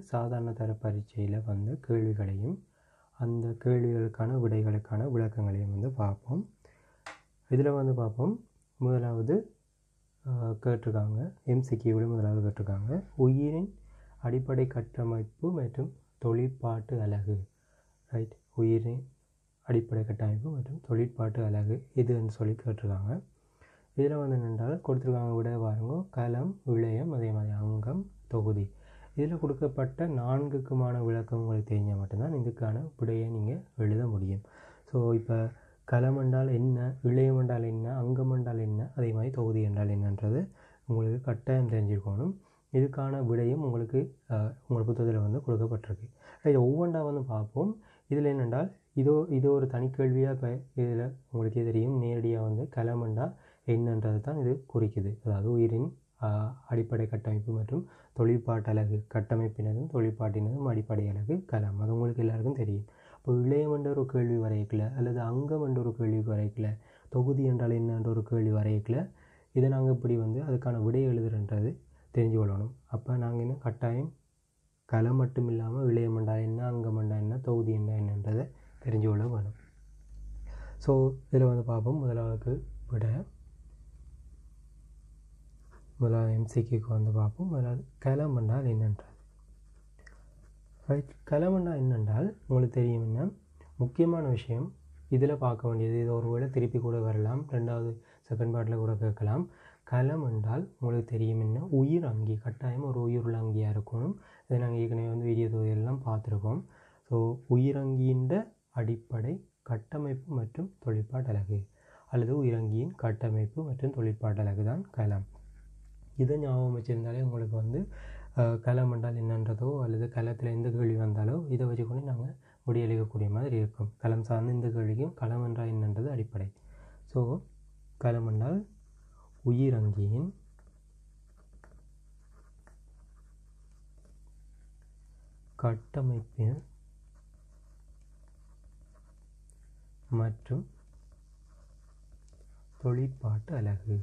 சாதாரண தர பரீட்சையில் வந்த கேள்விகளையும் அந்த கேள்விகளுக்கான விடைகளுக்கான விளக்கங்களையும் வந்து பார்ப்போம் இதில் வந்து பார்ப்போம் முதலாவது ஆஹ், கேட்டிருக்காங்க எம்சிக்யூவில் முதலாவது கேட்டிருக்காங்க உயிரின் அடிப்படை கட்டமைப்பு மற்றும் தொழிற்பாட்டு அலகு ரைட் உயிரின் அடிப்படை கட்டமைப்பு மற்றும் தொழிற்பாட்டு அலகு இதுன்னு சொல்லி கேட்டிருக்காங்க இதில் வந்து என்னென்றால் கொடுத்துருக்காங்க விட பாருங்க களம் விளையம் அதே மாதிரி அங்கம் தொகுதி இதில் கொடுக்கப்பட்ட நான்குக்குமான விளக்கம் உங்களுக்கு தெரிஞ்சால் மட்டும்தான் இதுக்கான விடையை நீங்கள் எழுத முடியும் ஸோ இப்போ களம் என்றால் என்ன இளையம் என்றால் என்ன அங்கம் என்றால் என்ன அதே மாதிரி தொகுதி என்றால் என்னன்றது உங்களுக்கு கட்டாயம் தெரிஞ்சிருக்கணும் இதுக்கான விடையும் உங்களுக்கு அஹ், உங்கள் புத்தகத்தில் வந்து கொடுக்கப்பட்டிருக்கு ரைட் ஒவ்வொன்றா வந்து பார்ப்போம் இதில் என்னென்றால் இதோ இது ஒரு தனிக்கேள்வியாக இப்போ இதில் உங்களுக்கே தெரியும் நேரடியாக வந்து களமண்டா என்னன்றது தான் இது குறிக்குது அதாவது உயிரின் ஆஹ், அடிப்படை கட்டமைப்பு மற்றும் தொழிற்பாட்டு அலகு கட்டமைப்பினதும் தொழிற்பாட்டினதும் அடிப்படை அலகு களம் அது உங்களுக்கு எல்லாருக்கும் தெரியும் இப்போ இளையம் என்ற ஒரு கேள்வி வரையக்கல அல்லது அங்கம் என்ற ஒரு கேள்வி வரையக்கல தொகுதி என்றால் என்னன்ற ஒரு கேள்வி வரையக்கல இதை நாங்கள் இப்படி வந்து அதுக்கான விடை எழுதுறன்றது தெரிஞ்சு கொள்ளணும் அப்போ நாங்கள் இன்னும் கட்டாயம் களம் மட்டும் இல்லாமல் விளையம் என்றால் என்ன அங்கம் என்றால் என்ன தொகுதி என்ன என்னன்றதை தெரிஞ்சு கொள்ள வேணும் ஸோ இதில் வந்து பார்ப்போம் முதலாவதுக்கு விட முதலாவது எம்சிக்கு வந்து பார்ப்போம் முதலாவது களம் என்றால் என்னன்றது ரைட் களம் என்றால் என்னென்றால் உங்களுக்கு தெரியும் என்ன முக்கியமான விஷயம் இதில் பார்க்க வேண்டியது இது ஒருவேளை திருப்பி கூட வரலாம் ரெண்டாவது செகண்ட் பார்ட்டில் கூட கேட்கலாம் களம் என்றால் உங்களுக்கு தெரியும் என்ன உயிர் அங்கி கட்டாயம் ஒரு உயிருள்ள அங்கியாக இருக்கணும் இதை நாங்கள் ஏற்கனவே வந்து வீடியோ தொகுதியெல்லாம் பார்த்துருக்கோம் ஸோ உயிரங்கியின் அடிப்படை கட்டமைப்பு மற்றும் தொழிற்பாட்டு அலகு அல்லது உயிரங்கியின் கட்டமைப்பு மற்றும் தொழிற்பாட்டு அலகு தான் களம் இதை ஞாபகம் வச்சுருந்தாலே உங்களுக்கு வந்து அஹ், களம் என்றால் என்னன்றதோ அல்லது களத்தில் எந்த கேள்வி வந்தாலோ இதை வச்சுக்கொண்டு நாங்கள் முடியளிக்கக்கூடிய மாதிரி இருக்கும் களம் சார்ந்த இந்த கேள்விக்கும் களம் என்றால் என்னன்றது அடிப்படை ஸோ களம் என்றால் உயிரங்கியின் கட்டமைப்பு மற்றும் தொழிற்பாட்டு அலகு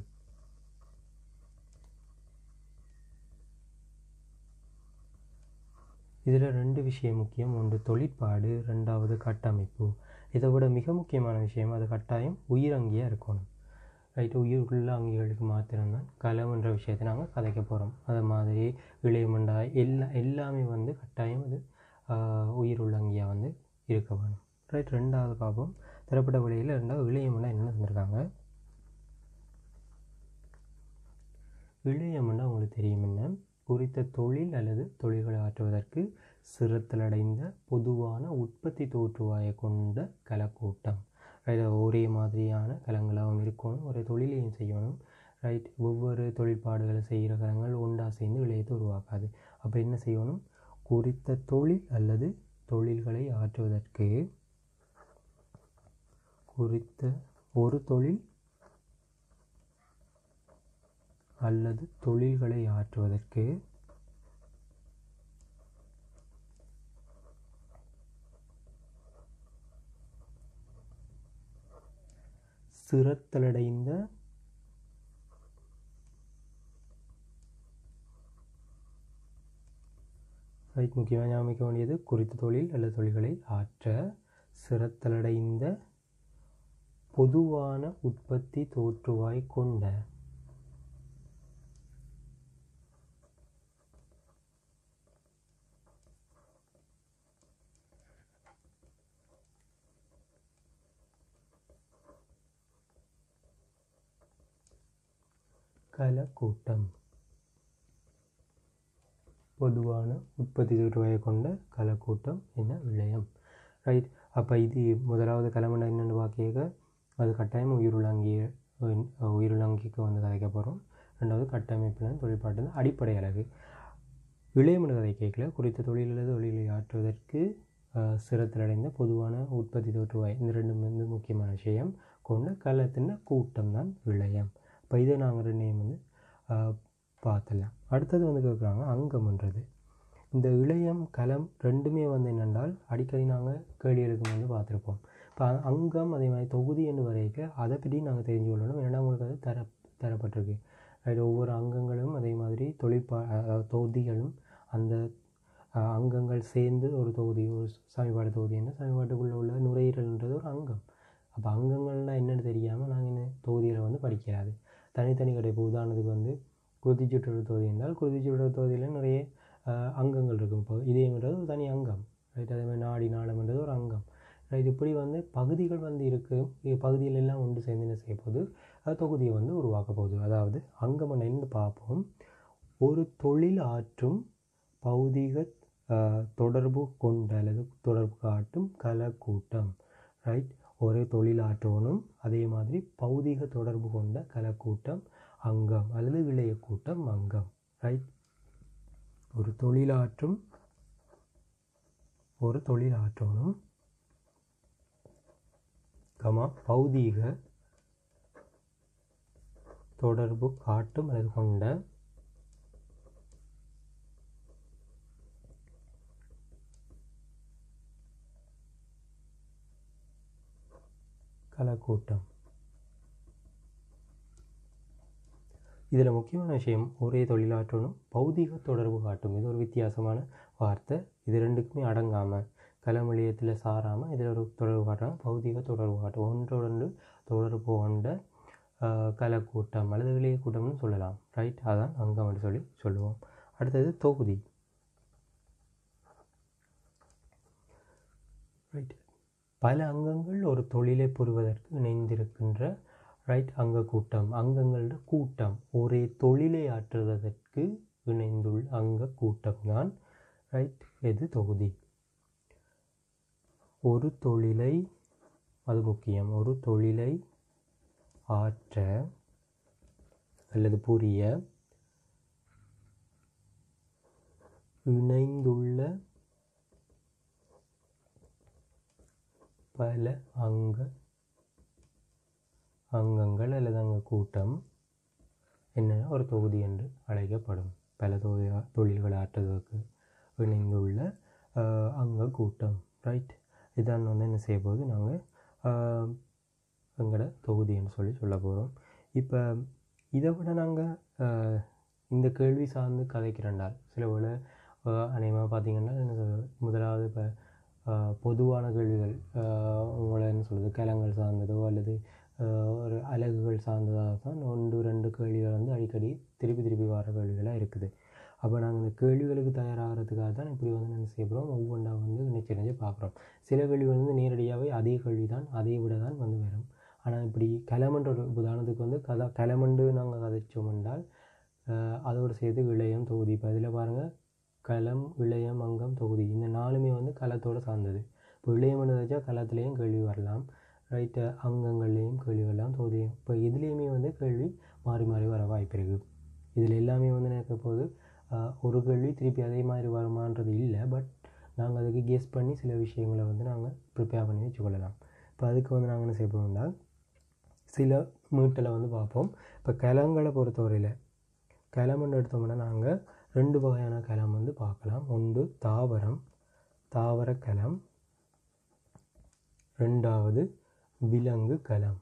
இதில் ரெண்டு விஷயம் முக்கியம் ஒன்று தொழிற்பாடு ரெண்டாவது கட்டமைப்பு இதை விட மிக முக்கியமான விஷயம் அது கட்டாயம் உயிரங்கியாக இருக்கணும் ரைட்டு உயிர் உள்ள அங்கிகளுக்கு மாத்திரம்தான் களம் என்ற விஷயத்தை நாங்கள் கதைக்க போகிறோம் அது மாதிரி இளையமண்டா எல்லா எல்லாமே வந்து கட்டாயம் அது ஆஹ், உயிர் உள்ள அங்கியாக வந்து இருக்க வேணும் ரைட் ரெண்டாவது பார்ப்போம் திரைப்பட வழியில் ரெண்டாவது இளையமண்டா என்ன தந்திருக்காங்க இளையமண்டா உங்களுக்கு தெரியும் என்ன குறித்த தொழில் அல்லது தொழில்களை ஆற்றுவதற்கு சிறுத்தலடைந்த பொதுவான உற்பத்தி தோற்றுவாயை கொண்ட கலக்கூட்டம் ரைட் ஒரே மாதிரியான கலங்களாகவும் இருக்கணும் ஒரு தொழிலையும் செய்யணும் ரைட் ஒவ்வொரு தொழிற்பாடுகளை செய்கிற கலங்கள் ஒன்றா சேர்ந்து விளையத்தை உருவாக்காது அப்போ என்ன செய்யணும் குறித்த தொழில் அல்லது தொழில்களை ஆற்றுவதற்கு குறித்த ஒரு தொழில் அல்லது தொழில்களை ஆற்றுவதற்கு சிரத்தலடைந்த ரைட் முக்கியமாக ஞாபகம் வேண்டியது குறித்த தொழில் அல்லது தொழில்களை ஆற்ற சிரத்தலடைந்த பொதுவான உற்பத்தி தோற்றுவாய் கொண்ட கலக்கூட்டம் பொதுவான உற்பத்தி தோற்றுவாயை கொண்ட கலக்கூட்டம் என்ன விளையம் ரைட் அப்போ இது முதலாவது கலமண்டா என்னென்னு பார்க்க அது கட்டாயம் உயிருள்ளங்கிய உயிருள்ளங்கிக்கு வந்து கதைக்க போகிறோம் ரெண்டாவது கட்டமைப்பில் தொழிற்பாட்டு அடிப்படை அழகு இளையமனு கதை கேட்கல குறித்த தொழில் அல்லது தொழிலை ஆற்றுவதற்கு அஹ், சிரத்திலடைந்த பொதுவான உற்பத்தி தோற்றுவாய் இந்த ரெண்டும் வந்து முக்கியமான விஷயம் கொண்ட கலத்தின் கூட்டம் தான் விளையம் இப்போ இதை நாங்கள் ரெண்டையும் வந்து அஹ், பார்த்தலாம் அடுத்தது வந்து கேட்குறாங்க அங்கம்ன்றது இந்த இளையம் களம் ரெண்டுமே வந்து என்னென்றால் அடிக்கடி நாங்கள் கேள்விகளுக்கு வந்து பார்த்துருப்போம் இப்போ அங்கம் அதே மாதிரி தொகுதி என்று வரைக்க அதை பற்றி நாங்கள் தெரிஞ்சு கொள்ளணும் ஏன்னா உங்களுக்கு அது தர தரப்பட்டிருக்கு அதில் ஒவ்வொரு அங்கங்களும் அதே மாதிரி தொழிற்பா அதாவது தொகுதிகளும் அந்த அஹ், அங்கங்கள் சேர்ந்து ஒரு தொகுதி ஒரு சமீபாடு தொகுதி என்ன சமீபாட்டுக்குள்ளே உள்ள நுரையீரல்ன்றது ஒரு அங்கம் அப்போ அங்கங்கள்னால் என்னன்னு தெரியாமல் நாங்கள் இந்த தொகுதியில் வந்து படிக்கிறாது தனித்தனி கடை இப்போ உதாரணத்துக்கு வந்து குருதிச்சுற்றல் தொகுதி என்றால் குருதிச்சுற்றல் தொகுதியில் நிறைய அஹ், அங்கங்கள் இருக்கும் இப்போ இதயம்ன்றது ஒரு தனி அங்கம் ரைட் அதே மாதிரி நாடி நாளம்ன்றது ஒரு அங்கம் ரைட் இப்படி வந்து பகுதிகள் வந்து இருக்குது பகுதிகள் எல்லாம் ஒன்று சேர்ந்து என்ன செய்ய போகுது அது தொகுதியை வந்து உருவாக்க போகுது அதாவது அங்கம் என்னன்னு பார்ப்போம் ஒரு தொழில் ஆற்றும் பௌதிக அஹ், தொடர்பு கொண்ட அல்லது தொடர்பு காட்டும் கலக்கூட்டம் ரைட் ஒரே தொழில் ஆற்றோனும் அதே மாதிரி பௌதிக தொடர்பு கொண்ட கலக்கூட்டம் அங்கம் அல்லது விளைய கூட்டம் அங்கம் ரைட் ஒரு தொழிலாற்றும் ஒரு தொழிலாற்றோனும் கமா பௌதீக தொடர்பு காட்டும் அல்லது கொண்ட கலக்கூட்டம் இதில் முக்கியமான விஷயம் ஒரே தொழிலாற்றணும் பௌதிக தொடர்பு காட்டும் இது ஒரு வித்தியாசமான வார்த்தை இது ரெண்டுக்குமே அடங்காமல் கலமொழியத்தில் சாராமல் இதில் ஒரு தொடர்பு காட்டுறாங்க பௌதிக தொடர்பு காட்டும் ஒன்றோடொன்று தொடர்பு கொண்ட ஆஹ், கலக்கூட்டம் அல்லது விளைய கூட்டம்னு சொல்லலாம் ரைட் அதான் அங்கம் அப்படி சொல்லி சொல்லுவோம் அடுத்தது தொகுதி ரைட் பல அங்கங்கள் ஒரு தொழிலை புரிவதற்கு இணைந்திருக்கின்ற ரைட் அங்க கூட்டம் அங்கங்களோட கூட்டம் ஒரே தொழிலை ஆற்றுவதற்கு இணைந்துள்ள அங்க கூட்டம் தான் ரைட் எது தொகுதி ஒரு தொழிலை அது முக்கியம் ஒரு தொழிலை ஆற்ற அல்லது புரிய இணைந்துள்ள பல அங்க அங்கங்கள் அல்லது அங்க கூட்டம் என்ன ஒரு தொகுதி என்று அழைக்கப்படும் பல தொகுதி தொழில்களை ஆற்றுவதற்கு இணைந்துள்ள ஆஹ், அங்க கூட்டம் ரைட் இதான் வந்து என்ன செய்ய போகுது நாங்கள் எங்களோட தொகுதி என்று சொல்லி சொல்ல போகிறோம் இப்போ இதை விட நாங்கள் இந்த கேள்வி சார்ந்து கதைக்கிறண்டால் சில வேளை அநேகமாக பார்த்தீங்கன்னா என்ன சொல்றது, முதலாவது இப்போ பொதுவான கேள்விகள் ஆஹ் உங்களை என்ன சொல்கிறது கிழங்கள் சார்ந்ததோ அல்லது ஆஹ் ஒரு அலகுகள் சார்ந்ததாக தான் ஒன்று ரெண்டு கேள்விகள் வந்து அடிக்கடி திருப்பி திருப்பி வர கேள்விகளாக இருக்குது அப்போ நாங்கள் இந்த கேள்விகளுக்கு தயாராகிறதுக்காக தான் இப்படி வந்து என்ன செய்ய போகிறோம் ஒவ்வொன்றா வந்து நினைச்சு பார்க்குறோம் சில கேள்விகள் வந்து நேரடியாகவே அதே கேள்வி தான் அதே விட தான் வந்து வரும் ஆனால் இப்படி கிளமன்ற ஒரு உதாரணத்துக்கு வந்து கதை கிளமண்டு நாங்கள் கதைச்சோம் என்றால் ஆஹ் அதோடு சேர்த்து இளையம் தொகுதி இப்போ இதில் பாருங்கள் களம் இளையம் அங்கம் தொகுதி இந்த நாலுமே வந்து களத்தோடு சார்ந்தது இப்போ இளையம் வச்சா களத்துலேயும் கேள்வி வரலாம் ரைட்டு அங்கங்கள்லேயும் கேள்வி வரலாம் தொகுதி இப்போ இதுலேயுமே வந்து கேள்வி மாறி மாறி வர வாய்ப்பு இருக்குது இதில் எல்லாமே வந்து நினைக்க போது ஆஹ் ஒரு கேள்வி திருப்பி அதே மாதிரி வருமானது இல்லை பட் நாங்கள் அதுக்கு கெஸ் பண்ணி சில விஷயங்களை வந்து நாங்கள் ப்ரிப்பேர் பண்ணி வச்சுக்கொள்ளலாம் இப்போ அதுக்கு வந்து நாங்கள் என்ன செய்ய போகிறோம்னா சில மீட்டில் வந்து பார்ப்போம் இப்போ கிழங்களை பொறுத்தவரையில் கிளம்புன்னு எடுத்தோம்னா நாங்கள் ரெண்டு வகையான கிளம் வந்து பார்க்கலாம் ஒன்று தாவரம் தாவர களம் ரெண்டாவது விலங்கு களம்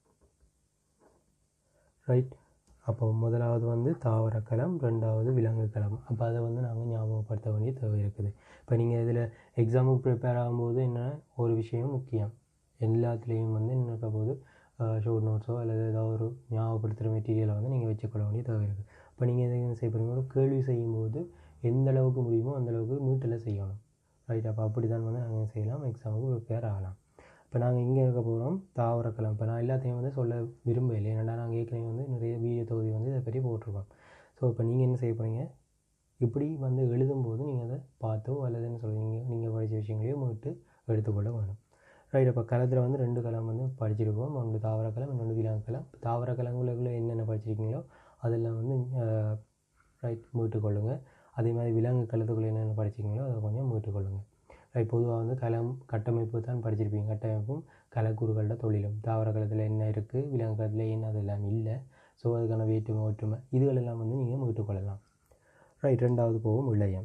ரைட் அப்போ முதலாவது வந்து தாவர களம் ரெண்டாவது விலங்கு களம் அப்போ அதை வந்து நாங்கள் ஞாபகப்படுத்த வேண்டிய தேவை இருக்குது இப்போ நீங்கள் இதில் எக்ஸாமுக்கு ப்ரிப்பேர் ஆகும்போது என்ன ஒரு விஷயம் முக்கியம் எல்லாத்துலேயும் வந்து என்ன இருக்க போது ஷோர்ட் நோட்ஸோ அல்லது ஏதாவது ஒரு ஞாபகப்படுத்துகிற மெட்டீரியலை வந்து நீங்கள் வச்சுக்கொள்ள வேண்டிய தேவை இருக்குது இப்போ நீங்கள் எதை என்ன செய்ய போகிறீங்க ஒரு கேள்வி செய்யும்போது எந்த அளவுக்கு முடியுமோ அந்த அளவுக்கு மீட்டில் செய்யணும் ரைட் அப்போ அப்படி தான் வந்து நாங்கள் செய்யலாம் எக்ஸாமுக்கு ப்ரிப்பேர் ஆகலாம் இப்போ நாங்கள் இங்கே இருக்க போகிறோம் தாவரக்கலாம் இப்போ நான் எல்லாத்தையும் வந்து சொல்ல விரும்பலை ஏன்னா நாங்கள் ஏற்கனவே வந்து நிறைய வீடியோ தொகுதி வந்து இதை பற்றி போட்டிருக்கோம் ஸோ இப்போ நீங்கள் என்ன செய்ய போகிறீங்க இப்படி வந்து எழுதும்போது நீங்கள் அதை பார்த்தோ அல்லது என்ன சொல்கிறீங்க நீங்கள் படித்த விஷயங்களையோ மீட்டு எடுத்துக்கொள்ள வேணும் ரைட் அப்போ களத்தில் வந்து ரெண்டு களம் வந்து படிச்சிருக்கோம் ஒன்று தாவர களம் இன்னொன்று விலங்கு களம் தாவர களங்களுக்குள்ள என்னென்ன படிச்சிருக்கீங்களோ அதெல்லாம் வந்து ரைட் மீட்டுக்கொள்ளுங்கள் அதே மாதிரி விலங்கு களத்துக்குள்ளே என்னென்ன படிச்சிருக்கீங்களோ அதை கொஞ்சம் மீட்டுக்கொள்ளுங்கள் ரைட் பொதுவாக வந்து களம் கட்டமைப்பு தான் படிச்சிருப்பீங்க கட்டமைப்பும் கலக்கூறுகளோட தொழிலும் தாவர களத்தில் என்ன இருக்குது விலங்கு களத்தில் என்ன அதெல்லாம் இல்லை ஸோ அதுக்கான வேற்றுமை ஒற்றுமை இதுகளெல்லாம் வந்து நீங்கள் மீட்டுக்கொள்ளலாம் ரைட் ரெண்டாவது போகும் இளையம்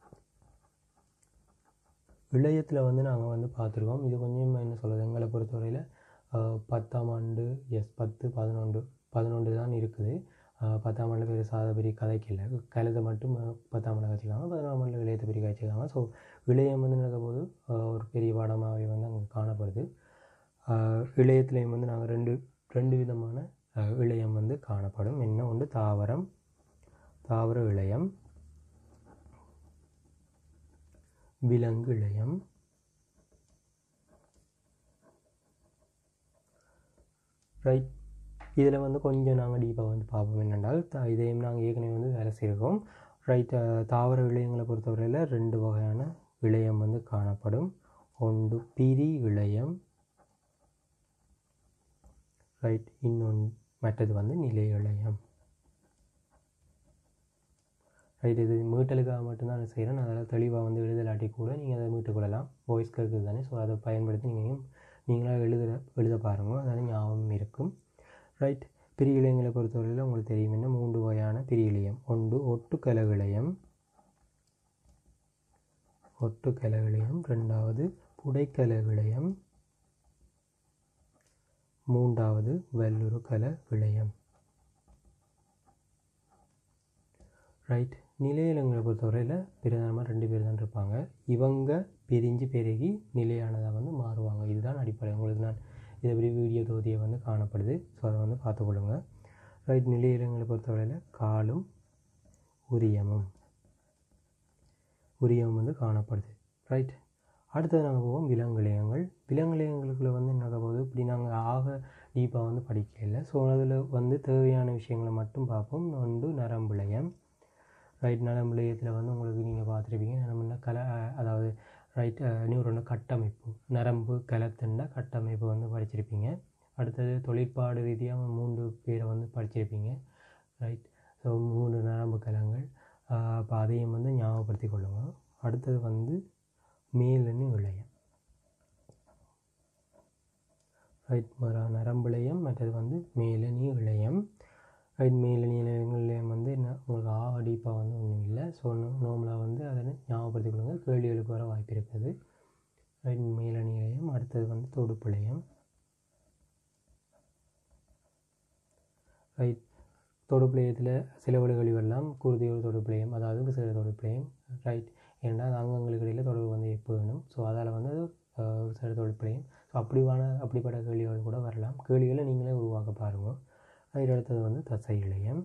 இளையத்தில் வந்து நாங்கள் வந்து பார்த்துருக்கோம் இது கொஞ்சம் என்ன சொல்கிறது எங்களை பொறுத்தவரையில் பத்தாம் ஆண்டு எஸ் பத்து பதினொன்று பதினொன்று தான் இருக்குது ஆஹ் பத்தாம் ஆண்டில் பெரிய சாத பெரிய கதைக்கு இல்லை கழுதை மட்டும் ஆஹ் பத்தாம் ஆண்டில் வச்சுருக்காங்க பதினொன்றாம் ஆண்டில் இளையத்தை பெரிய வச்சுருக்காங்க ஸோ இளையம் வந்து நடக்கும்போது ஆஹ் ஒரு பெரிய பாடமாகவே வந்து அங்கே காணப்படுது ஆஹ் இளையத்துலேயும் வந்து நாங்கள் ரெண்டு ரெண்டு விதமான ஆஹ் இளையம் வந்து காணப்படும் என்ன ஒன்று தாவரம் தாவர இளையம் விலங்கு இளையம் ரைட் இதில் வந்து கொஞ்சம் நாங்கள் டீப்பாக வந்து பார்ப்போம் என்னென்றால் த- இதையும் நாங்கள் ஏற்கனவே வந்து வேலை செய்கிறோம் ரைட் தாவர இழையங்களை பொறுத்தவரையில் ரெண்டு வகையான இழையம் வந்து காணப்படும் ஒன்று பிரி இழையம் ரைட் இன்னொன்று மற்றது வந்து நிலை இழையம் ரைட் இது மீட்டலுக்காக மட்டும்தான் நான் செய்கிறேன் அதில் தெளிவாக வந்து எழுதலாட்டி கூட நீங்கள் அதை மீட்டுக் கொள்ளலாம் வாய்ஸ் கேட்குது தானே ஸோ அதை பயன்படுத்தி நீங்கள் நீங்களாக எழுத எழுத பாருங்க அதனால் ஞாபகம் இருக்கும் ரைட் பிரி இழையங்களை பொறுத்தவரையில் உங்களுக்கு தெரியும் என்ன மூன்று வகையான பிரி இழையம் ஒன்று ஒட்டுக்கல இழையம் ஒட்டுக்கல இழையம் ரெண்டாவது புடைக்கல இழையம் மூன்றாவது வல்லுறு கல இழையம் ரைட் நிலையிலங்களை பொறுத்தவரையில் பிரதானமாக ரெண்டு பேர் தான் இருப்பாங்க இவங்க பிரிஞ்சு பெருகி நிலையானதாக வந்து மாறுவாங்க இதுதான் அடிப்படை உங்களுக்கு நான் இதை பற்றி வீடியோ தொகுதியை வந்து காணப்படுது ஸோ அதை வந்து பார்த்துக்கொள்ளுங்க ரைட் நிலையிலங்களை பொறுத்தவரையில் காலும் உரியமும் உரியமும் வந்து காணப்படுது ரைட் அடுத்தது நாங்கள் போவோம் விலங்கிலயங்கள் விலங்கிலயங்களுக்குள்ள வந்து என்ன போகுது இப்படி நாங்கள் ஆக டீப்பாக வந்து படிக்கல ஸோ அதில் வந்து தேவையான விஷயங்களை மட்டும் பார்ப்போம் ஒன்று நரம்புலயம் ரைட் நரம்புலயத்தில் வந்து உங்களுக்கு நீங்கள் பார்த்துருப்பீங்க நரம்புனா கல அஹ் அதாவது ரைட் நியூரோட கட்டமைப்பு நரம்பு கலத்துண்ட கட்டமைப்பு வந்து படிச்சிருப்பீங்க அடுத்தது தொழிற்பாடு ரீதியாக மூன்று பேரை வந்து படிச்சிருப்பீங்க ரைட் ஸோ மூன்று நரம்பு கலங்கள் அப்போ அதையும் வந்து ஞாபகப்படுத்தி கொள்ளுங்க அடுத்தது வந்து மேலணி இழையம் ரைட் மர நரம்புலையம் மற்றது வந்து மேலணி இழையம் ரைட் மேலணி இழையம் வந்து என்ன உங்களுக்கு ஆ டீப்பாக வந்து ஒன்றும் இல்லை ஸோ நோம்பலாக வந்து அதை ஞாபகப்படுத்திக் கொள்ளுங்க கேள்விகளுக்கு வர வாய்ப்பு இருக்குது ரைட் மேலணி இழையம் அடுத்தது வந்து தொடுப்பிழையம் ரைட் தொடுப்பிழையத்தில் சில வழிகளில் வரலாம் குருதியோட தொடுப்பிழையம் அதாவது விசேட தொடுப்பிழையம் ரைட் ஏன்னா அது அங்கங்களுக்கு இடையில் தொடர்பு வந்து எப்போ வேணும் ஸோ அதால் வந்து அது அஹ், விசேட தொடுப்பிழையம் ஸோ அப்படிவான அப்படிப்பட்ட கேள்விகள் கூட வரலாம் கேள்விகளை நீங்களே உருவாக்க பாருங்கள் ரைட் அடுத்தது வந்து தசை இழையம்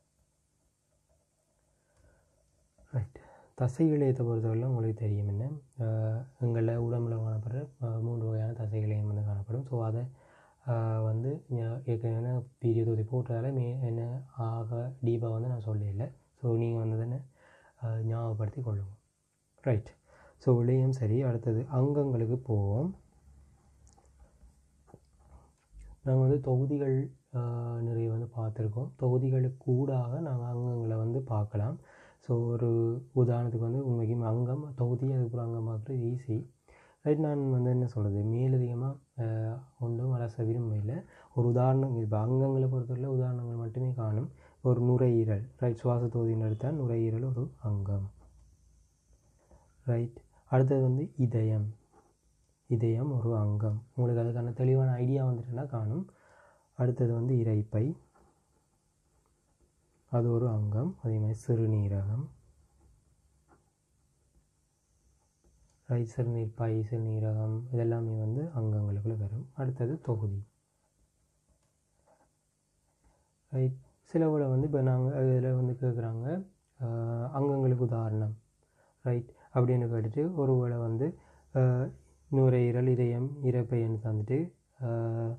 ரைட் தசை இழையத்தை பொறுத்தவரையில் உங்களுக்கு தெரியும் என்ன அஹ், எங்களில் உடம்புல காணப்படுற அஹ், மூன்று வகையான தசை இழையம் வந்து காணப்படும் ஸோ அதை அஹ், வந்து ஞா- ஏற்கனவே பீரிய தொகுதி போட்டதால் மே என்ன ஆக டீப்பாக வந்து நான் சொல்லல ஸோ நீங்கள் வந்து தானே ஞாபகப்படுத்தி கொள்ளுங்க ரைட் ஸோ இழையம் சரி அடுத்தது அங்கங்களுக்கு போவோம் நாங்கள் வந்து தொகுதிகள் ஆஹ், நிறைய வந்து பார்த்துருக்கோம் தொகுதிகளுக்கு கூடாக நாங்கள் அங்கங்களை வந்து பார்க்கலாம் ஸோ ஒரு உதாரணத்துக்கு வந்து உண்மைக்கும் அங்கம் தொகுதி அதுக்கப்புறம் அங்கம் பார்க்குறது ஈஸி ரைட் நான் வந்து என்ன சொல்கிறது மேலதிகமாக ஒன்றும் அலச விரும்பல ஒரு உதாரணம் இப்போ அங்கங்களை பொறுத்தவரையில் உதாரணங்கள் மட்டுமே காணும் ஒரு நுரையீரல் ரைட் சுவாச தொகுதின்னு எடுத்தால் நுரையீரல் ஒரு அங்கம் ரைட் அடுத்தது வந்து இதயம் இதயம் ஒரு அங்கம் உங்களுக்கு அதுக்கான தெளிவான ஐடியா வந்துட்டுன்னா காணும் அடுத்தது வந்து இரைப்பை அது ஒரு அங்கம் அதே மாதிரி சிறுநீரகம் ரைட் சிறுநீர் பை சிறுநீரகம் இதெல்லாமே வந்து அங்கங்களுக்குள்ள வரும் அடுத்தது தொகுதி ரைட் சிலவில் வந்து இப்போ நாங்கள் இதில் வந்து கேட்குறாங்க அங்கங்களுக்கு உதாரணம் ரைட் அப்படின்னு கேட்டுட்டு ஒரு வேளை வந்து ஆஹ், நுரையீரல் இதயம் இறப்பைன்னு தந்துட்டு ஆஹ்,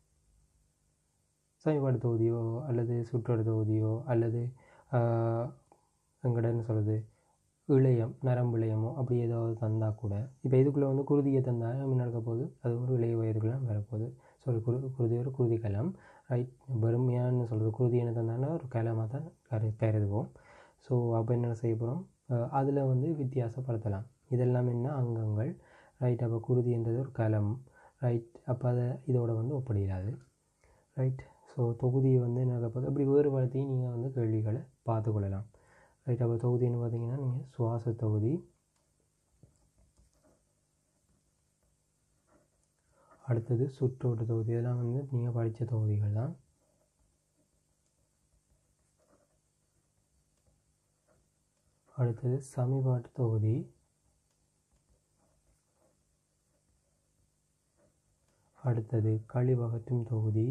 சமீபாடு தொகுதியோ அல்லது சுற்றோட தொகுதியோ அல்லது எங்கடன்னு சொல்கிறது இளையம் நரம்பு இளையமோ அப்படி ஏதாவது தந்தால் கூட இப்போ இதுக்குள்ளே வந்து குருதியை தந்தால் நம்ம நடக்க போகுது அது ஒரு இளைய வயதுக்குலாம் வரப்போகுது ஸோ குரு குருதி ஒரு குருதி கலம் ரைட் வெறுமையான்னு சொல்கிறது குருதி என்ன தந்தாங்கன்னா ஒரு கலமாக தான் கரு பெயருதுவோம் ஸோ அப்போ என்ன செய்ய போகிறோம் அதில் வந்து வித்தியாசப்படுத்தலாம் இதெல்லாம் என்ன அங்கங்கள் ரைட் அப்போ குருதின்றது ஒரு கலம் ரைட் அப்போ அதை இதோட வந்து ஒப்பிடாது ரைட் ஸோ தொகுதியை வந்து என்ன பார்த்து அப்படி வேறுபடுத்தியும் நீங்கள் வந்து கேள்விகளை பார்த்து கொள்ளலாம் ரைட் அப்போ தொகுதின்னு பார்த்தீங்கன்னா நீங்கள் சுவாச தொகுதி அடுத்தது சுற்றோட்ட தொகுதி இதெல்லாம் வந்து நீங்கள் படித்த தொகுதிகள் தான் அடுத்தது சமிபாட்டு தொகுதி அடுத்தது கழிவகற்றும் தொகுதி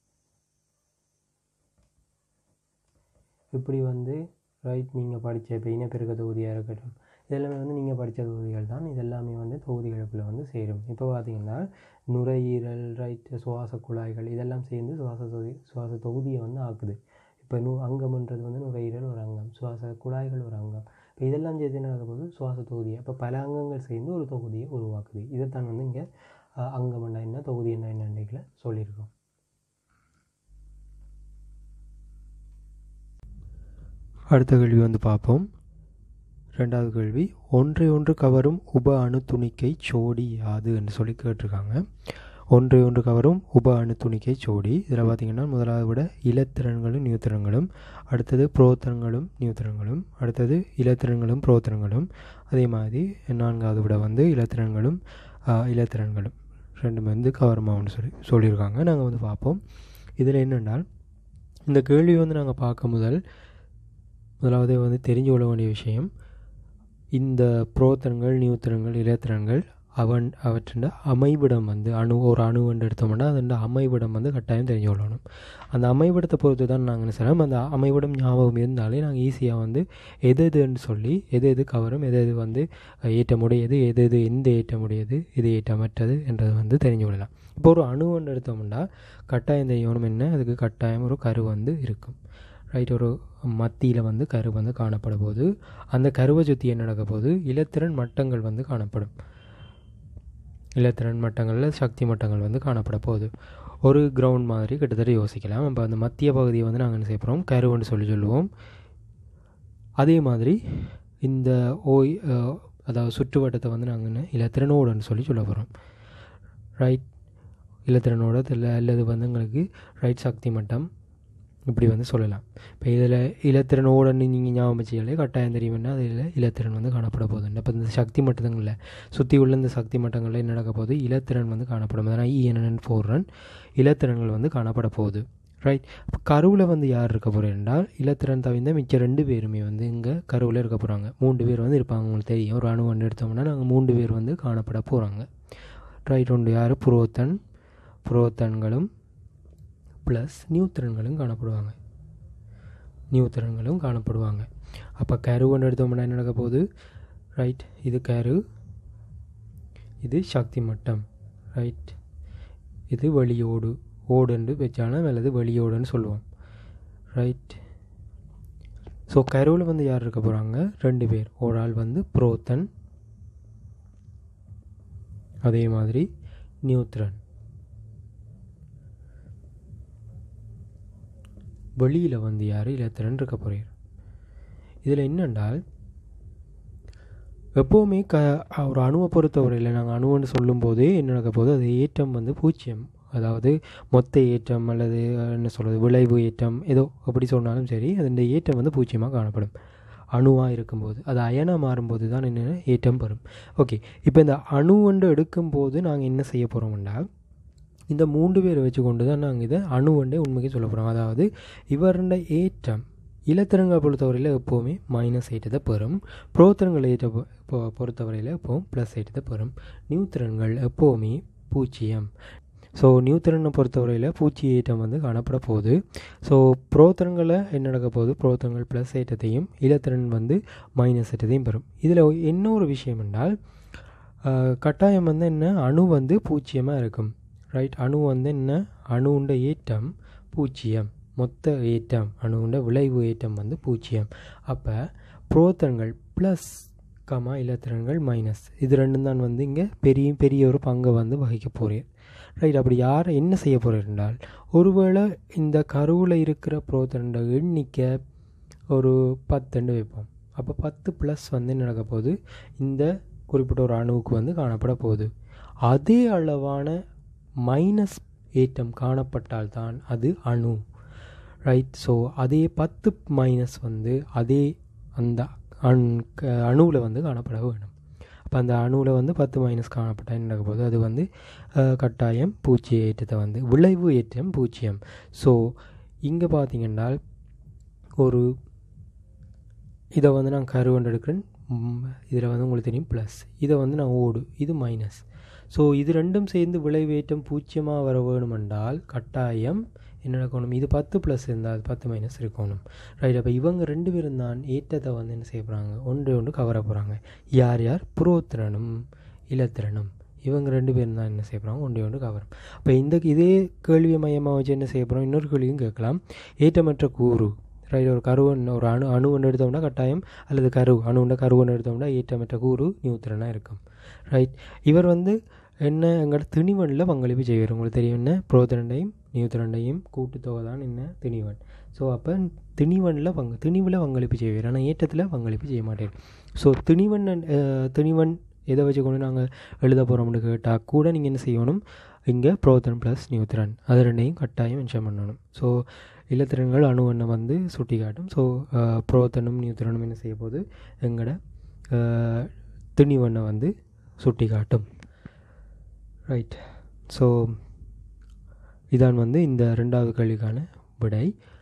இப்படி வந்து ரைட் நீங்கள் படித்த இப்போ இனப்பெருக்க தொகுதியாக இருக்கட்டும் இதெல்லாமே வந்து நீங்கள் படித்த தொகுதிகள் தான் இதெல்லாமே வந்து தொகுதிகளுக்குள்ளே வந்து சேரும் இப்போ பார்த்தீங்கன்னா நுரையீரல் ரைட் சுவாச குழாய்கள் இதெல்லாம் சேர்ந்து சுவாச தொகுதி சுவாச தொகுதியை வந்து ஆக்குது இப்போ நு அங்கம்ன்றது வந்து நுரையீரல் ஒரு அங்கம் சுவாச குழாய்கள் ஒரு அங்கம் இப்போ இதெல்லாம் சேர்த்து என்ன நடக்க போகுது சுவாச தொகுதியை இப்போ பல அங்கங்கள் சேர்ந்து ஒரு தொகுதியை உருவாக்குது இதைத்தான் வந்து இங்கே அங்கம் என்ன தொகுதி என்ன என்னன்னைக்கில் சொல்லியிருக்கோம் அடுத்த கேள்வி வந்து பார்ப்போம் ரெண்டாவது கேள்வி ஒன்றை ஒன்று கவரும் உப அணு துணிக்கை சோடி யாது என்று சொல்லி கேட்டிருக்காங்க ஒன்றை ஒன்று கவரும் உப அணு துணிக்கை சோடி இதில் பார்த்திங்கன்னா முதலாவது விட இலத்திரன்களும் நியூத்திரன்களும் அடுத்தது புரோத்திரங்களும் நியூத்திரன்களும் அடுத்தது இலத்திரன்களும் புரோத்திரங்களும் அதே மாதிரி நான்காவது விட வந்து இலத்திரன்களும் இலத்திரன்களும் ரெண்டுமே வந்து கவரமாகனு சொல்லி சொல்லியிருக்காங்க நாங்கள் வந்து பார்ப்போம் இதில் என்னென்னால் இந்த கேள்வி வந்து நாங்கள் பார்க்க முதல் முதலாவதே வந்து தெரிஞ்சு கொள்ள வேண்டிய விஷயம் இந்த புரோத்திரங்கள் நியூத்திரங்கள் இலத்திரன்கள் அவன் அவற்றின் அமைவிடம் வந்து அணு ஒரு அணுவண்டு எடுத்தோம்னா அதன் அமைவிடம் வந்து கட்டாயம் தெரிஞ்சு கொள்ளணும் அந்த அமைவிடத்தை பொறுத்து தான் நாங்கள் என்ன செய்யலாம் அந்த அமைவிடம் ஞாபகம் இருந்தாலே நாங்கள் ஈஸியாக வந்து எது எதுன்னு சொல்லி எது எது கவரும் எது எது வந்து ஏற்றமுடையது எது எது எந்த ஏற்றமுடையது இது ஏற்றமற்றது என்றது வந்து தெரிஞ்சு கொள்ளலாம் இப்போ ஒரு அணுவண்டு எடுத்தோம்னா கட்டாயம் தெரியணும் என்ன அதுக்கு கட்டாயம் ஒரு கரு வந்து இருக்கும் ரைட் ஒரு மத்தியில் வந்து கரு வந்து காணப்பட போது அந்த கருவை சுற்றி என்ன நடக்க போது இலத்திரன் மட்டங்கள் வந்து காணப்படும் இலத்திரன் மட்டங்களில் சக்தி மட்டங்கள் வந்து காணப்பட போகுது ஒரு கிரவுண்ட் மாதிரி கிட்டத்தட்ட யோசிக்கலாம் அப்போ அந்த மத்திய பகுதியை வந்து நாங்கள் என்ன செய்ய போகிறோம் கருவுன்னு சொல்லி சொல்லுவோம் அதே மாதிரி இந்த ஓய் அதாவது சுற்றுவட்டத்தை வந்து நாங்கள் என்ன இலத்திரனோடுன்னு சொல்லி சொல்ல போகிறோம் ரைட் இலத்திரனோட இல்லை அல்லது வந்து எங்களுக்கு ரைட் சக்தி மட்டம் இப்படி வந்து சொல்லலாம் இப்போ இதில் இலத்திறனோட நீங்கள் ஞாபகம் வச்சுக்கலே கட்டாயம் தெரியும்னா அதில் இலத்திறன் வந்து காணப்பட போகுது அப்போ இந்த சக்தி மட்டங்களில் சுற்றி உள்ள இந்த சக்தி மட்டங்களில் என்ன நடக்க போகுது இலத்திறன் வந்து காணப்படும் அதனால் இஎன்என் ஃபோர் ரன் இலத்திறன்கள் வந்து காணப்பட போகுது ரைட் இப்போ கருவில் வந்து யார் இருக்க போகிறேன் என்றால் இலத்திறன் தவிர்ந்த மிச்சம் ரெண்டு பேருமே வந்து இங்கே கருவில் இருக்க போகிறாங்க மூன்று பேர் வந்து இருப்பாங்க உங்களுக்கு தெரியும் ஒரு அணு ஒன்று எடுத்தோம்னா நாங்கள் மூன்று பேர் வந்து காணப்பட போகிறாங்க ரைட் ஒன்று யார் புரோத்தன் புரோத்தன்களும் ப்ளஸ் நியூத்திரன்களும் காணப்படுவாங்க நியூத்திரன்களும் காணப்படுவாங்க அப்போ கரு ஒன்று எடுத்தோம்னா என்ன நடக்க போகுது ரைட் இது கரு இது சக்தி மட்டம் ரைட் இது வெளியோடு ஓடுன்னு வச்சாலும் அல்லது வெளியோடுன்னு சொல்லுவோம் ரைட் ஸோ கருவில் வந்து யார் இருக்க போகிறாங்க ரெண்டு பேர் ஒரு ஆள் வந்து புரோத்தன் அதே மாதிரி நியூத்ரன் வெளியில் வந்து யார் இலத்திரன் இருக்க போகிறார் இதில் என்னென்றால் எப்போவுமே க ஒரு அணுவை பொறுத்தவரையில் நாங்கள் அணுன்னு சொல்லும்போதே என்ன நடக்க போது அது ஏற்றம் வந்து பூஜ்ஜியம் அதாவது மொத்த ஏற்றம் அல்லது என்ன சொல்கிறது விளைவு ஏற்றம் ஏதோ அப்படி சொன்னாலும் சரி அது ஏற்றம் வந்து பூஜ்ஜியமாக காணப்படும் அணுவாக இருக்கும்போது அது அயனாக மாறும்போது தான் என்ன ஏற்றம் பெறும் ஓகே இப்போ இந்த அணு ஒன்று எடுக்கும்போது நாங்கள் என்ன செய்ய போகிறோம்னா இந்த மூன்று பேரை வச்சு கொண்டு தான் நாங்கள் இதை அணுவண்டே உண்மைக்கு சொல்ல போகிறோம் அதாவது இவருடைய ஏற்றம் இலத்திரங்களை பொறுத்தவரையில் எப்போவுமே மைனஸ் ஏற்றத்தை பெறும் புரோத்திரங்களை ஏற்ற பொறுத்தவரையில் எப்போவும் ப்ளஸ் ஏற்றத்தை பெறும் நியூத்திரன்கள் எப்போவுமே பூஜ்ஜியம் ஸோ நியூத்திரனை பொறுத்தவரையில் பூச்சி ஏற்றம் வந்து காணப்பட போகுது ஸோ புரோத்திரங்களை என்ன நடக்க போகுது புரோத்திரங்கள் ப்ளஸ் ஏற்றத்தையும் இலத்திரன் வந்து மைனஸ் ஏற்றத்தையும் பெறும் இதில் என்ன ஒரு விஷயம் என்றால் கட்டாயம் வந்து என்ன அணு வந்து பூஜ்ஜியமாக இருக்கும் ரைட் அணு வந்து என்ன அணுண்ட ஏற்றம் பூஜ்ஜியம் மொத்த ஏற்றம் அணுண்ட விளைவு ஏற்றம் வந்து பூஜ்ஜியம் அப்போ புரோத்தன்கள் ப்ளஸ் கமா இலத்திரன்கள் மைனஸ் இது ரெண்டும் தான் வந்து இங்கே பெரிய பெரிய ஒரு பங்கை வந்து வகிக்க போகிறேன் ரைட் அப்படி யார் என்ன செய்ய போகிறேன் என்றால் ஒருவேளை இந்த கருவில் இருக்கிற புரோத்தனோட எண்ணிக்கை ஒரு பத்துண்டு வைப்போம் அப்போ பத்து ப்ளஸ் வந்து என்ன நடக்க போகுது இந்த குறிப்பிட்ட ஒரு அணுவுக்கு வந்து காணப்பட போகுது அதே அளவான மைனஸ் ஏற்றம் காணப்பட்டால்தான் அது அணு ரைட் ஸோ அதே பத்து மைனஸ் வந்து அதே அந்த அண் அணுவில் வந்து காணப்பட வேணும் அப்போ அந்த அணுவில் வந்து பத்து மைனஸ் காணப்பட்டால் என்ன நடக்க போகுது அது வந்து கட்டாயம் பூஜ்ஜிய ஏற்றத்தை வந்து விளைவு ஏற்றம் பூஜ்ஜியம் ஸோ இங்கே பார்த்தீங்கன்னா ஒரு இதை வந்து நான் கரு கொண்டு எடுக்கிறேன் இதில் வந்து உங்களுக்கு தெரியும் ப்ளஸ் இதை வந்து நான் ஓடு இது மைனஸ் ஸோ இது ரெண்டும் சேர்ந்து விளைவேற்றம் பூஜ்ஜியமாக வர வேணுமென்றால் கட்டாயம் என்ன நடக்கணும் இது பத்து ப்ளஸ் இருந்தால் பத்து மைனஸ் இருக்கணும் ரைட் அப்போ இவங்க ரெண்டு பேரும் தான் ஏற்றத்தை வந்து என்ன செய்ய போகிறாங்க ஒன்று ஒன்று கவர போகிறாங்க யார் யார் புரோத்திரனும் இலத்திரனும் இவங்க ரெண்டு பேரும் தான் என்ன செய்ய போகிறாங்க ஒன்று ஒன்று கவரும் அப்போ இந்த இதே கேள்வியை மையமாக வச்சு என்ன செய்ய போகிறோம் இன்னொரு கேள்வியும் கேட்கலாம் ஏற்றமற்ற கூறு ரைட் ஒரு கருவன் ஒரு அணு அணு ஒன்று எடுத்தோம்னா கட்டாயம் அல்லது கரு அணுண்ட கருவன் எடுத்தோம்னா ஏற்றமற்ற கூறு நியூத்திரனாக இருக்கும் ரைட் இவர் வந்து என்ன எங்களோட திணிவனில் பங்களிப்பு செய்வார் உங்களுக்கு தெரியும் என்ன புரோத்திரண்டையும் நியூத்திரண்டையும் கூட்டுத்தொகை தான் என்ன திணிவன் ஸோ அப்போ திணிவனில் பங்கு திணிவில் பங்களிப்பு செய்வார் ஆனால் ஏற்றத்தில் பங்களிப்பு செய்ய மாட்டேன் ஸோ திணிவன் திணிவன் எதை வச்சு கொண்டு நாங்கள் எழுத போகிறோம்னு கேட்டால் கூட நீங்கள் என்ன செய்யணும் இங்கே புரோத்தன் ப்ளஸ் நியூத்திரன் அது ரெண்டையும் கட்டாயம் மென்ஷன் பண்ணணும் ஸோ இலத்திரன்கள் அணுவண்ணை வந்து சுட்டி காட்டும் ஸோ புரோத்தனும் நியூத்திரனும் என்ன செய்ய போது எங்களோட திணிவண்ணை வந்து சுட்டி காட்டும் ரைட் ஸோ இதான் வந்து இந்த ரெண்டாவது கேள்விக்கான விடை